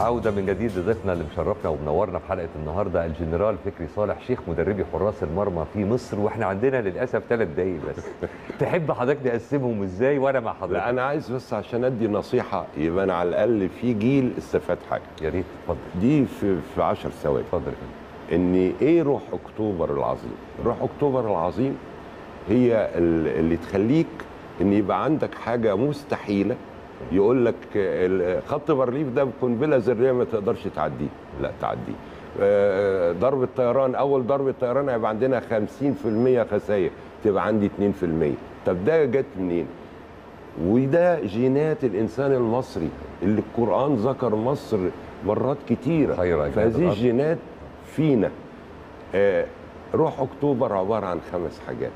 عودة من جديد لضيفنا اللي مشرفنا ومنورنا في حلقة النهاردة الجنرال فكري صالح شيخ مدربي حراس المرمى في مصر واحنا عندنا للأسف ثلاث دقايق بس تحب حضرتك نقسمهم ازاي وانا مع حضرتك لا انا عايز بس عشان ادي نصيحه يبقى انا على الاقل في جيل استفاد حاجه يا ريت اتفضل دي في في 10 ثواني اتفضل يا فندم. ان ايه روح اكتوبر العظيم روح اكتوبر العظيم هي ال- اللي تخليك ان يبقى عندك حاجه مستحيله يقول لك ال- خط بارليف ده بقنبله ذريه ما تقدرش تعديه لا تعديه آه، ضرب الطيران اول ضرب طيران هيبقى عندنا 50% خسائر تبقى عندي 2% طب ده جت منين وده جينات الانسان المصري اللي القران ذكر مصر مرات كتيره خير أجناد فهذه الأرض. الجينات فينا آه، روح اكتوبر عباره عن خمس حاجات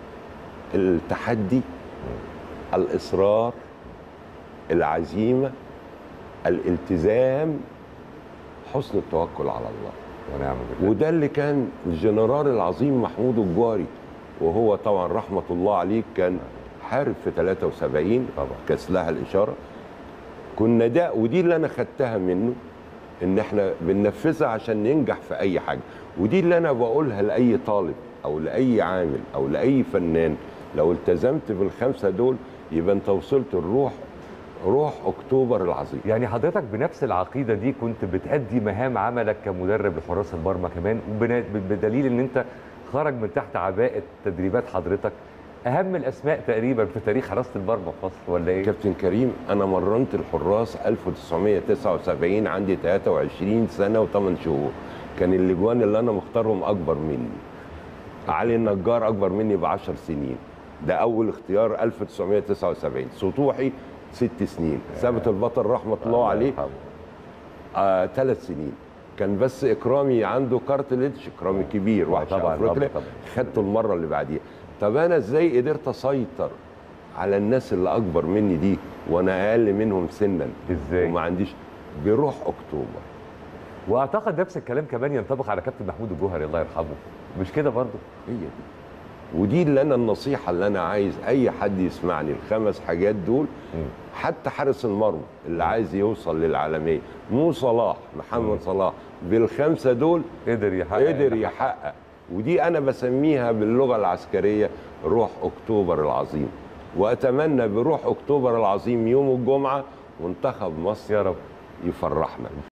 التحدي الاصرار العزيمه الالتزام حسن التوكل على الله ونعم بالله وده اللي كان الجنرال العظيم محمود الجواري وهو طبعا رحمه الله عليه كان حارب في 73 طبعا. كسلاح الاشاره كنا ده ودي اللي انا خدتها منه ان احنا بننفذها عشان ننجح في اي حاجه ودي اللي انا بقولها لاي طالب او لاي عامل او لاي فنان لو التزمت بالخمسه دول يبقى انت وصلت الروح روح اكتوبر العظيم يعني حضرتك بنفس العقيدة دي كنت بتأدي مهام عملك كمدرب لحراس المرمى كمان وبنا- بدليل ان انت خرج من تحت عباءة تدريبات حضرتك اهم الاسماء تقريبا في تاريخ حراسة المرمى في مصر ولا ايه؟ كابتن كريم انا مرنت الحراس 1979 عندي 23 سنه و8 شهور كان الاجوان اللي انا مختارهم اكبر مني علي النجار اكبر مني ب 10 سنين ده اول اختيار 1979 سطوحي ست سنين ثابت البطل رحمه الله عليه يرحمه. آه ثلاث سنين كان بس اكرامي عنده كارتليج اكرامي كبير وحش طبعاً، افريقيا طبعاً، طبعاً. خدته المره اللي بعديها طب انا ازاي قدرت اسيطر على الناس اللي اكبر مني دي وانا اقل منهم سنا ازاي؟ وما عنديش بروح اكتوبر واعتقد نفس الكلام كمان ينطبق على كابتن محمود الجوهري الله يرحمه مش كده برضه؟ هي دي ودي اللي انا النصيحه اللي انا عايز اي حد يسمعني الخمس حاجات دول حتى حارس المرمى اللي عايز يوصل للعالميه مو صلاح محمد صلاح بالخمسه دول قدر يحقق قدر يحقق ودي انا بسميها باللغه العسكريه روح اكتوبر العظيم واتمنى بروح اكتوبر العظيم يوم الجمعه منتخب مصر يا رب يفرحنا